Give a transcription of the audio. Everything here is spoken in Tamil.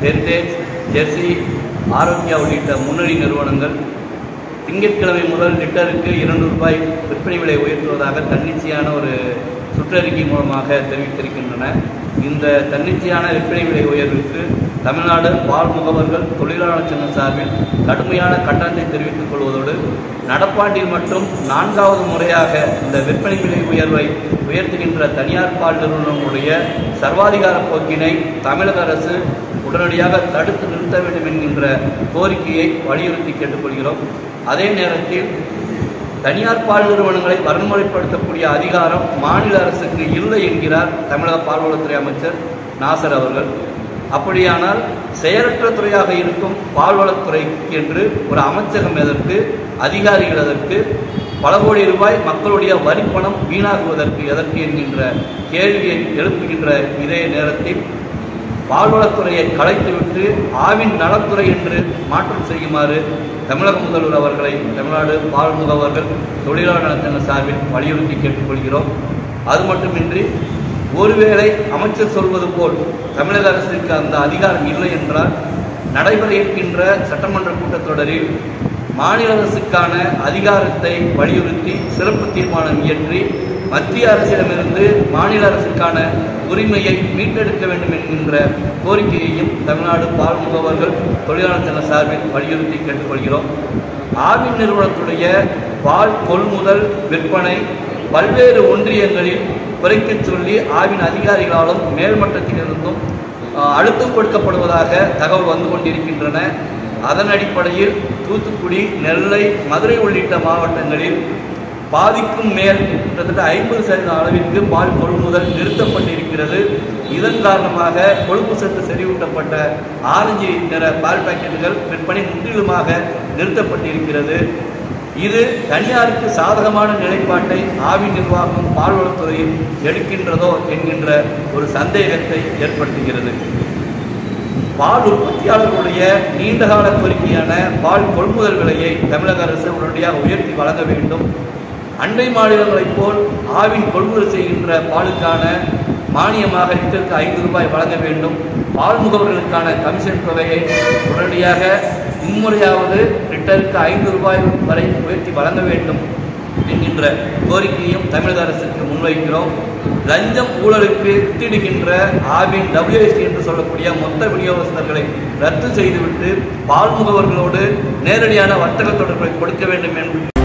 ஹெரிடேஜ் ஜெர்சி ஆரோக்கியா உள்ளிட்ட முன்னணி நிறுவனங்கள் திங்கட்கிழமை முதல் லிட்டருக்கு இரண்டு ரூபாய் விற்பனை விலை உயர்த்துவதாக தன்னிச்சையான ஒரு சுற்றறிக்கை மூலமாக தெரிவித்திருக்கின்றன இந்த தன்னிச்சையான விற்பனை விலை உயர்வுக்கு தமிழ்நாடு பால் முகவர்கள் தொழிலாளர் சங்க சார்பில் கடுமையான கண்டனத்தை தெரிவித்துக் கொள்வதோடு நடப்பாண்டில் மட்டும் நான்காவது முறையாக இந்த விற்பனை விலை உயர்வை உயர்த்துகின்ற தனியார் பால் நிறுவனங்களுடைய சர்வாதிகார போக்கினை தமிழக அரசு உடனடியாக தடுத்து நிறுத்த வேண்டும் என்கின்ற கோரிக்கையை வலியுறுத்தி கேட்டுக்கொள்கிறோம் அதே நேரத்தில் தனியார் பால் நிறுவனங்களை வரன்முறைப்படுத்தக்கூடிய அதிகாரம் மாநில அரசுக்கு இல்லை என்கிறார் தமிழக பால்வளத்துறை அமைச்சர் நாசர் அவர்கள் அப்படியானால் செயலற்ற துறையாக இருக்கும் பால்வளத்துறைக்கு என்று ஒரு அமைச்சகம் எதற்கு அதிகாரிகள் எதற்கு பல கோடி ரூபாய் மக்களுடைய வரிப்பணம் வீணாகுவதற்கு எதற்கு என்கின்ற கேள்வியை எழுப்புகின்ற இதே நேரத்தில் பால்வளத்துறையை கலைத்துவிட்டு ஆவின் நலத்துறை என்று மாற்றம் செய்யுமாறு தமிழக முதல்வர் அவர்களை தமிழ்நாடு பால் முகவர்கள் தொழிலாளர் நலச்சங்க சார்பில் வலியுறுத்தி கேட்டுக்கொள்கிறோம் அது மட்டுமின்றி ஒருவேளை அமைச்சர் சொல்வது போல் தமிழக அரசுக்கு அந்த அதிகாரம் இல்லை என்றால் நடைபெற இருக்கின்ற சட்டமன்ற கூட்டத்தொடரில் மாநில அரசுக்கான அதிகாரத்தை வலியுறுத்தி சிறப்பு தீர்மானம் இயற்றி மத்திய அரசிடமிருந்து மாநில அரசுக்கான உரிமையை மீட்டெடுக்க வேண்டும் என்கின்ற கோரிக்கையையும் தமிழ்நாடு பால் முகவர்கள் தொழிலாளர் சங்க சார்பில் வலியுறுத்தி கேட்டுக்கொள்கிறோம் ஆவின் நிறுவனத்துடைய பால் கொள்முதல் விற்பனை பல்வேறு ஒன்றியங்களில் குறைக்கச் சொல்லி ஆவின் அதிகாரிகளாலும் மேல்மட்டத்திலிருந்தும் அஹ், அழுத்தம் கொடுக்கப்படுவதாக தகவல் வந்து கொண்டிருக்கின்றன அதன் அடிப்படையில் தூத்துக்குடி நெல்லை மதுரை உள்ளிட்ட மாவட்டங்களில் பாதிக்கும் மேல் கிட்டத்தட்ட ஐம்பது சதவீத அளவிற்கு பால் கொள்முதல் நிறுத்தப்பட்டிருக்கிறது இதன் காரணமாக கொழுப்பு சத்து செறிவூட்டப்பட்ட ஆரஞ்சு நிற பால் பாக்கெட்டுகள் விற்பனை முற்றிலுமாக நிறுத்தப்பட்டிருக்கிறது இது தனியாருக்கு சாதகமான நிலைப்பாட்டை ஆவி நிர்வாகம் பால்வளத்துறையில் எடுக்கின்றதோ என்கின்ற ஒரு சந்தேகத்தை ஏற்படுத்துகிறது பால் உற்பத்தியாளர்களுடைய நீண்டகால கோரிக்கையான பால் கொள்முதல் விலையை தமிழக அரசு உடனடியாக உயர்த்தி வழங்க வேண்டும் அண்டை மாநிலங்களைப் போல் ஆவின் கொள்முதல் செய்கின்ற பாலுக்கான மானியமாக லிட்டருக்கு ஐந்து ரூபாய் வழங்க வேண்டும் பால் முகவர்களுக்கான கமிஷன் தொகையை உடனடியாக இம்முறையாவது லிட்டருக்கு ஐந்து ரூபாய் வரை உயர்த்தி வழங்க வேண்டும் என்கின்ற கோரிக்கையும் தமிழக அரசுக்கு முன்வைக்கிறோம் லஞ்சம் ஊழலுக்கு வித்திடுகின்ற ஆவின் WST என்று சொல்லக்கூடிய மொத்த விநியோகஸ்தர்களை ரத்து செய்துவிட்டு பால் முகவர்களோடு நேரடியான வர்த்தக தொடர்பை கொடுக்க வேண்டும் என்று